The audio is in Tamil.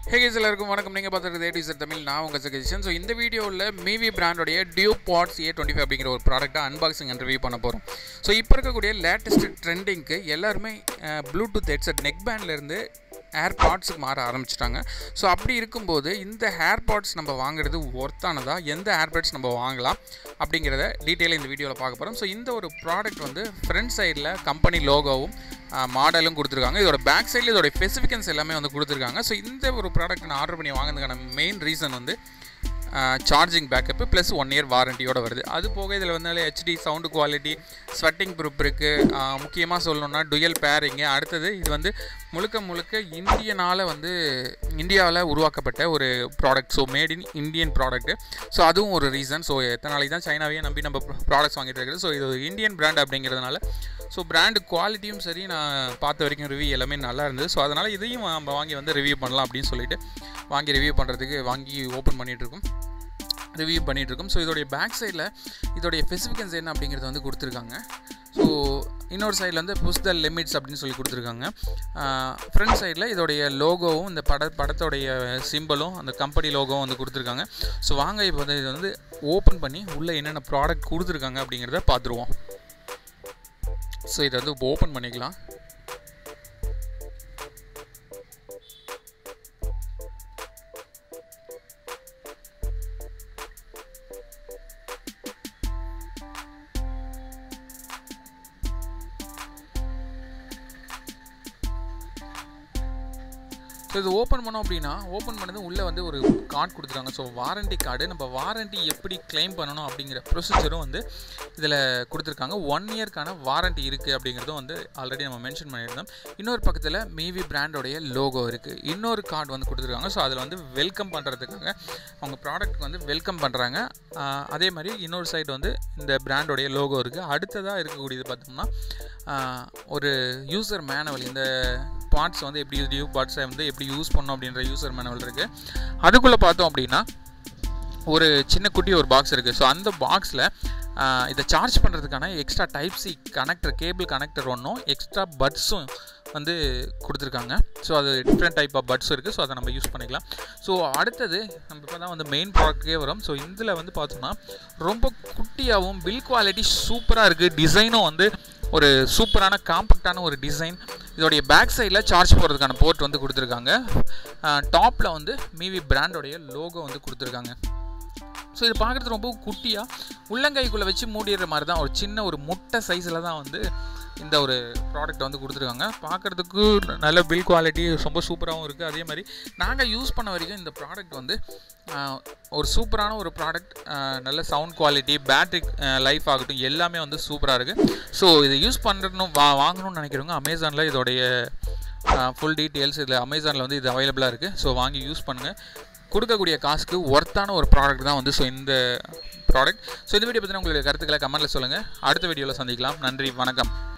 ஹேகேஸ் எல்லாருக்கும் வணக்கம் நீங்கள் பார்த்துருக்குது ஏடி சார் தமிழ் நான் உங்கள் சஜஷன் ஸோ இந்த வீடியோவில் மீவி பிராண்டோடைய duo pods A twenty five அப்படிங்கிற ஒரு ப்ராடக்ட்டை அன்பாக்சிங் அண்ட் ரிவ்யூ பண்ண போகிறோம் ஸோ இப்போ இருக்கக்கூடிய லேட்டஸ்ட் ட்ரெண்டிங்க்கு எல்லாருமே ப்ளூடூத் ஹெட்செட் நெக் பேண்ட்லேருந்து ஏர் பாட்ஸுக்கு மாற ஆரம்பிச்சிட்டாங்க ஸோ அப்படி இருக்கும்போது இந்த ஹேர் பாட்ஸ் நம்ம வாங்குறது ஒர்த்தானதா எந்த ஹேர் பாட்ஸ் நம்ம வாங்கலாம் அப்படிங்கிறத டீட்டெயிலாக இந்த வீடியோவில் பார்க்க போகிறோம் ஸோ இந்த ஒரு ப்ராடக்ட் வந்து ஃப்ரண்ட் சைடில் கம்பெனி லோகோவும் மாடலும் கொடுத்துருக்காங்க இதோட பேக் சைடில் இதோட ஸ்பெசிஃபிகன்ஸ் எல்லாமே வந்து கொடுத்துருக்காங்க ஸோ இந்த ஒரு ப்ராடக்ட் நான் ஆர்டர் பண்ணி வாங்கினதுக்கான மெயின் ரீசன் வந்து charging backup plus one year வாரண்டியோட வருது அது போக இதில் வந்து HD sound quality sweating proof இருக்குது முக்கியமாக சொல்லணும்னா டுயல் பேரிங்கு அடுத்தது இது வந்து முழுக்க முழுக்க இந்தியனால் வந்து இந்தியாவில் உருவாக்கப்பட்ட ஒரு product so made in Indian product so அதுவும் ஒரு ரீசன் ஸோ எத்தனை நாளைக்கு தான் சைனாவையே நம்பி நம்ம ப்ராடக்ட்ஸ் வாங்கிட்டு இருக்குது ஸோ இது ஒரு இந்தியன் பிராண்ட் அப்படிங்கிறதுனால ஸோ பிராண்டு குவாலிட்டியும் சரி நான் பார்த்த வரைக்கும் ரிவ்யூ எல்லாமே நல்லா இருந்தது ஸோ அதனால் இதையும் நம்ம வாங்கி வந்து ரிவ்யூ பண்ணலாம் அப்படின்னு சொல்லிட்டு வாங்கி ரிவ்யூ பண்ணுறதுக்கு வாங்கி ஓப்பன் பண்ணிகிட்ருக்கோம் ரிவ்யூ பண்ணிகிட்ருக்கோம் ஸோ இதோடைய பேக் சைடில் இதோடைய ஸ்பெசிஃபிகன்ஸ் என்ன அப்படிங்கிறது வந்து கொடுத்துருக்காங்க ஸோ இன்னொரு சைடில் வந்து புஷ் த லிமிட்ஸ் அப்படின்னு சொல்லி கொடுத்துருக்காங்க ஃப்ரண்ட் சைடில் இதோடைய லோகோவும் இந்த பட படத்தோடைய சிம்பிளும் அந்த கம்பெனி லோகோவும் வந்து கொடுத்துருக்காங்க ஸோ வாங்க இப்போ வந்து இது வந்து ஓப்பன் பண்ணி உள்ளே என்னென்ன ப்ராடக்ட் கொடுத்துருக்காங்க அப்படிங்கிறத பார்த்துருவோம் ஸோ இதை வந்து ஓப்பன் பண்ணிக்கலாம் ஸோ இது ஓப்பன் பண்ணோம் அப்படின்னா ஓப்பன் பண்ணது உள்ளே வந்து ஒரு கார்டு கொடுத்துருக்காங்க ஸோ வாரண்டி கார்டு நம்ம வாரண்டி எப்படி கிளைம் பண்ணணும் அப்படிங்கிற ப்ரொசீஜரும் வந்து இதில் கொடுத்துருக்காங்க ஒன் இயர்க்கான வாரண்டி இருக்குது அப்படிங்கிறதும் வந்து ஆல்ரெடி நம்ம மென்ஷன் பண்ணியிருந்தோம் இன்னொரு பக்கத்தில் மீவி பிராண்டோடைய லோகோ இருக்குது இன்னொரு கார்டு வந்து கொடுத்துருக்காங்க ஸோ அதில் வந்து வெல்கம் பண்ணுறதுக்காக அவங்க ப்ராடக்ட் வந்து வெல்கம் பண்ணுறாங்க அதே மாதிரி இன்னொரு சைடு வந்து இந்த பிராண்டோடைய லோகோ இருக்குது அடுத்ததாக இருக்கக்கூடியது பார்த்தோம்னா ஒரு யூசர் மேனுவல் இந்த பார்ட்ஸ் வந்து எப்படி டியூ பார்ட்ஸை வந்து எப்படி யூஸ் பண்ணோம் அப்படின்ற யூசர் மேனுவல் இருக்குது அதுக்குள்ளே பார்த்தோம் அப்படின்னா ஒரு சின்ன குட்டி ஒரு பாக்ஸ் இருக்குது ஸோ அந்த பாக்ஸில் இதை சார்ஜ் பண்ணுறதுக்கான extra type C connector cable connector ஒன்றும் எக்ஸ்ட்ரா பட்ஸும் வந்து கொடுத்துருக்காங்க ஸோ அது டிஃப்ரெண்ட் டைப் ஆஃப் பட்ஸ் இருக்குது ஸோ அதை நம்ம யூஸ் பண்ணிக்கலாம் ஸோ அடுத்தது நம்ம இப்போ தான் வந்து மெயின் ப்ராடக்ட்டே வரும் ஸோ இதில் வந்து பார்த்தோம்னா ரொம்ப குட்டியாகவும் பில் குவாலிட்டி சூப்பராக இருக்குது டிசைனும் வந்து ஒரு சூப்பரான காம்பேக்டான ஒரு டிசைன் இதோடைய பேக் சைடில் சார்ஜ் போகிறதுக்கான போர்ட் வந்து கொடுத்துருக்காங்க டாப்பில் வந்து மீவி பிராண்டோடைய லோகோ வந்து கொடுத்துருக்காங்க ஸோ இது பார்க்குறது ரொம்ப குட்டியாக உள்ளங்கைக்குள்ளே வச்சு மூடிடுற மாதிரி தான் ஒரு சின்ன ஒரு முட்டை சைஸில் தான் வந்து இந்த ஒரு ப்ராடக்ட் வந்து கொடுத்துருக்காங்க பார்க்குறதுக்கு நல்ல பில் குவாலிட்டி ரொம்ப சூப்பராகவும் இருக்குது அதே மாதிரி நாங்கள் யூஸ் பண்ண வரைக்கும் இந்த ப்ராடக்ட் வந்து ஒரு சூப்பரான ஒரு ப்ராடக்ட் நல்ல சவுண்ட் குவாலிட்டி பேட்ரி லைஃப் ஆகட்டும் எல்லாமே வந்து சூப்பராக இருக்குது ஸோ இதை யூஸ் பண்ணுறணும் வா வாங்கணும்னு நினைக்கிறவங்க அமேசானில் இதோடைய ஃபுல் டீட்டெயில்ஸ் இதில் அமேசானில் வந்து இது அவைலபிளாக இருக்குது ஸோ வாங்கி யூஸ் பண்ணுங்கள் கொடுக்கக்கூடிய காசுக்கு ஒர்த்தான ஒரு ப்ராடக்ட் தான் வந்து ஸோ இந்த ப்ராடக்ட் ஸோ இந்த வீடியோ பற்றின உங்களுடைய கருத்துக்களை கமெண்ட்டில் சொல்லுங்கள் அடுத்த வீடியோவில் சந்திக்கலாம் நன்றி வணக்கம்